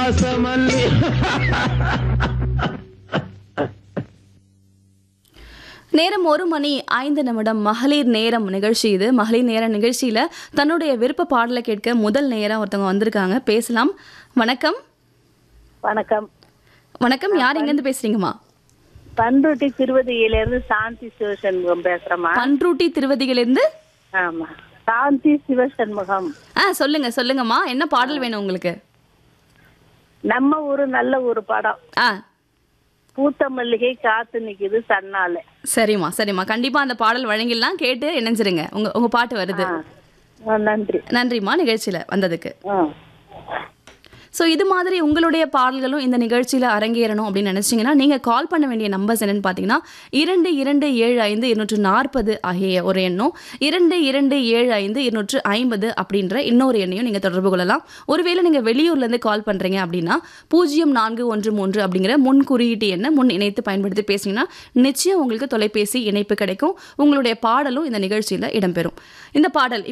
வாசமல்லி நேரம் ஒரு மணி ஐந்து நிமிடம் மகளிர் நேரம் நிகழ்ச்சி இது மகளிர் நேர நிகழ்ச்சியில தன்னுடைய விருப்ப பாடலை கேட்க முதல் நேரம் ஒருத்தவங்க வந்திருக்காங்க பேசலாம் வணக்கம் வணக்கம் வணக்கம் யார் எங்கேருந்து பேசுறீங்கம்மா பண்ருட்டி திருவதியில இருந்து சாந்தி சிவசண்முகம் பேசுறேம்மா பன்ருட்டி திருவதிகளிலிருந்து ஆமா சாந்தி சிவசண்முகம் ஆ சொல்லுங்க சொல்லுங்கம்மா என்ன பாடல் வேணும் உங்களுக்கு நம்ம ஊரு நல்ல ஒரு படம் ஆ பூத்த மல்லிகை காத்து நிக்குது சன்னால சரிம்மா சரிம்மா கண்டிப்பா அந்த பாடல் வழங்கிடலாம் கேட்டு இணைஞ்சிருங்க உங்க உங்க பாட்டு வருது ஆ. ஆ, நன்றி நன்றிம்மா நிகழ்ச்சியில வந்ததுக்கு ஆ. ஸோ இது மாதிரி உங்களுடைய பாடல்களும் இந்த நிகழ்ச்சியில் அரங்கேறணும் அப்படின்னு நினச்சிங்கன்னா நீங்கள் கால் பண்ண வேண்டிய நம்பர்ஸ் என்னன்னு பார்த்தீங்கன்னா இரண்டு இரண்டு ஏழு ஐந்து இருநூற்று நாற்பது ஆகிய ஒரு எண்ணும் இரண்டு இரண்டு ஏழு ஐந்து இருநூற்று ஐம்பது அப்படின்ற இன்னொரு எண்ணையும் நீங்கள் தொடர்பு கொள்ளலாம் ஒருவேளை நீங்கள் வெளியூர்லேருந்து கால் பண்ணுறீங்க அப்படின்னா பூஜ்ஜியம் நான்கு ஒன்று மூன்று அப்படிங்கிற முன் குறியீட்டு எண்ணை முன் இணைத்து பயன்படுத்தி பேசிங்கன்னா நிச்சயம் உங்களுக்கு தொலைபேசி இணைப்பு கிடைக்கும் உங்களுடைய பாடலும் இந்த நிகழ்ச்சியில் இடம்பெறும் இந்த பாடல்